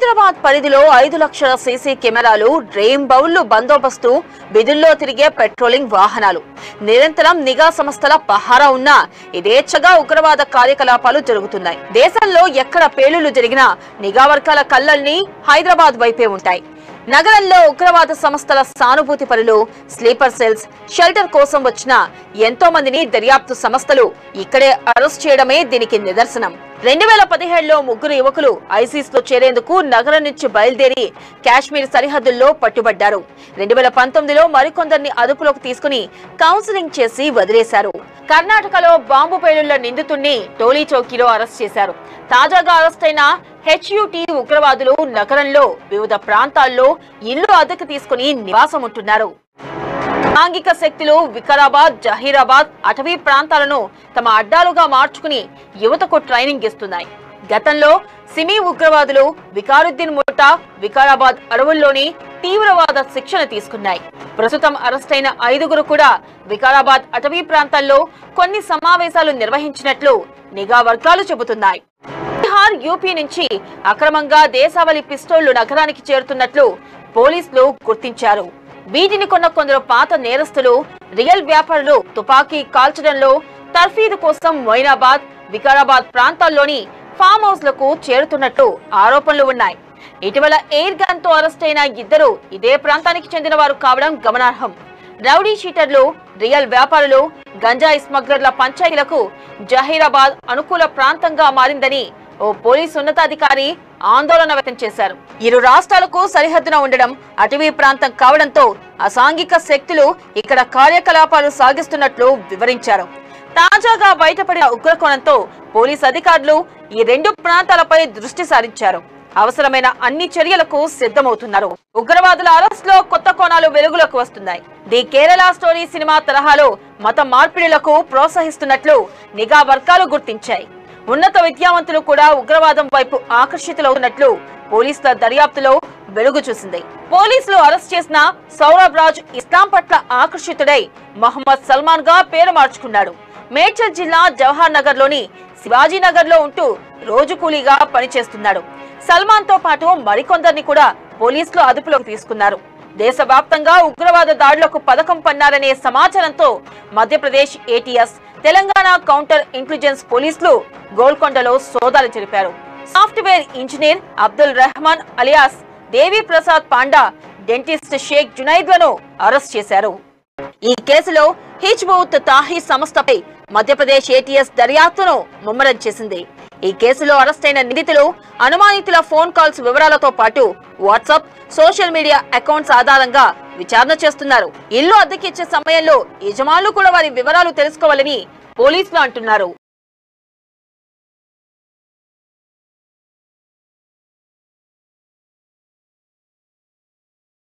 హైదరాబాద్ పరిధిలో ఐదు లక్షల సీసీ కెమెరాలు డ్రెయిన్ బౌళ్లు బందోబస్తు విధుల్లో తిరిగే పెట్రోలింగ్ వాహనాలు నిరంతరం నిఘా సంస్థల పహారా ఉన్నా ఇదేచ్ఛగా ఉగ్రవాద కార్యకలాపాలు జరుగుతున్నాయి దేశంలో ఎక్కడ పేలుళ్లు జరిగినా నిఘా వర్గాల కళ్ళల్ని హైదరాబాద్ వైపే ఉంటాయి నగరంలో ఉగ్రవాద సంస్థల సానుభూతి పరులు స్లీపర్ సెల్స్ షెల్టర్ కోసం వచ్చిన ఎంతో మందిని దర్యాప్తు సంస్థలు ఇక్కడే అరెస్ట్ చేయడమే దీనికి నిదర్శనం రెండు వేల పదిహేడులో ముగ్గురు యువకులు ఐసీస్ లో చేరేందుకు నగరం నుంచి బయలుదేరి కాశ్మీర్ సరిహద్దుల్లో పట్టుబడ్డారు రెండు వేల పంతొమ్మిదిలో మరికొందరిని అదుపులోకి తీసుకుని కౌన్సిలింగ్ చేసి వదిలేశారు కర్ణాటకలో బాంబు పేలుళ్ల నిందితుణ్ణి టోలీ చౌకీలో అరెస్ట్ చేశారు తాజాగా అరెస్ట్ అయిన హెచ్యుటి ఉగ్రవాదులు నగరంలో వివిధ ప్రాంతాల్లో ఇల్లు అద్దెకు తీసుకుని నివాసం ఉంటున్నారు సాంఘిక శక్తులు వికారాబాద్ జహీరాబాద్ అటవీ ప్రాంతాలను తమ అడ్డాలుగా మార్చుకుని యువతకు ట్రైనింగ్ ఇస్తున్నాయి గతంలో సిమీ ఉగ్రవాదులు వికారుద్దీన్ ముఠా వికారాబాద్ అడవుల్లోని తీవ్రవాద శిక్షణ తీసుకున్నాయి ప్రస్తుతం అరెస్ట్ అయిన ఐదుగురు కూడా వికారాబాద్ అటవీ ప్రాంతాల్లో కొన్ని సమావేశాలు నిర్వహించినట్లు నిఘా వర్గాలు చెబుతున్నాయి బీహార్ యూపీ నుంచి అక్రమంగా దేశావళి పిస్తోళ్లు నగరానికి చేరుతున్నట్లు పోలీసులు గుర్తించారు వీటిని కొన్న కొందరు పాత నేరస్తులు రియల్ వ్యాపారులు తుపాకీ కాల్చడంలో తర్ఫీదు కోసం మొయినాబాద్ వికారాబాద్ ప్రాంతాల్లోని ఫామ్ హౌస్ లకు చేరుతున్నట్టు ఆరోపణలు ఉన్నాయి ఇటీవల ఎయిర్ గన్ తో అరెస్ట్ అయిన ఇద్దరు ఇదే ప్రాంతానికి చెందిన వారు కావడం గమనార్హం రౌడీ షీటర్లు రియల్ వ్యాపారులు గంజాయి స్మగ్లర్ల పంచాయతీలకు జహీరాబాద్ అనుకూల ప్రాంతంగా మారిందని ఓ పోలీసు ఉన్నతాధికారి ఆందోళన వ్యక్తం చేశారు ఇరు రాష్ట్రాలకు సరిహద్దున ఉండడం అటవీ ప్రాంతం కావడంతో అసాంఘిక శక్తులు ఇక్కడ కార్యకలాపాలు సాగిస్తున్నట్లు వివరించారు తాజాగా బయటపడిన ఉగ్రకోణంతో పోలీసు అధికారులు ఈ రెండు ప్రాంతాలపై దృష్టి సారించారు అవసరమైన అన్ని చర్యలకు సిద్ధమవుతున్నారు ఉగ్రవాదుల అరెస్ట్ లో కొత్త కోణాలు వెలుగులోకి వస్తున్నాయి ది కేరళ స్టోరీ సినిమా తరహాలో మత మార్పిడిలకు ప్రోత్సహిస్తున్నట్లు నిఘా వర్గాలు గుర్తించాయి ఉన్నత విద్యావంతులు కూడా ఉగ్రవాదం వైపు ఆకర్షితులవుతున్నట్లు పోలీసుల దర్యాప్తులో వెలుగు చూసింది పోలీసులు అరెస్ట్ చేసిన సౌరభ్ రాజ్ ఇస్లాం పట్ల ఆకర్షితుడై మహమ్మద్ సల్మాన్ గా పేరు మార్చుకున్నాడు మేడ్చల్ జిల్లా జవహర్ నగర్ లోని శివాజీ నగర్ లో ఉంటూ రోజు కూలీగా పనిచేస్తున్నాడు సల్మాన్ తో పాటు మరికొందరిని కూడా పోలీసులు అదుపులోకి తీసుకున్నారు దేశవ్యాప్తంగా ఉగ్రవాద దాడులకు పథకం పన్నారనే సమాచారంతో Madhya Pradesh ATS Telangana counter intelligence పోలీసులు గోల్కొండలో సోదాలు జరిపారు software engineer Abdul Rehman alias Devi Prasad Panda dentist Sheikh జునైద్లను అరెస్ట్ చేశారు ఈ కేసులో హిజ్బూత్ తాహీ సంస్థపై మధ్యప్రదేశ్ ఏటీఎస్ దర్యాప్తును ముమ్మరం చేసింది ఈ కేసులో అరెస్ట్ అయిన నిందితులు అనుమానితుల ఫోన్ కాల్స్ వివరాలతో పాటు వాట్సాప్ సోషల్ మీడియా అకౌంట్స్ ఆధారంగా విచారణ చేస్తున్నారు ఇల్లు అద్దెకిచ్చే సమయంలో యజమానులు కూడా వారి వివరాలు తెలుసుకోవాలని పోలీసులు అంటున్నారు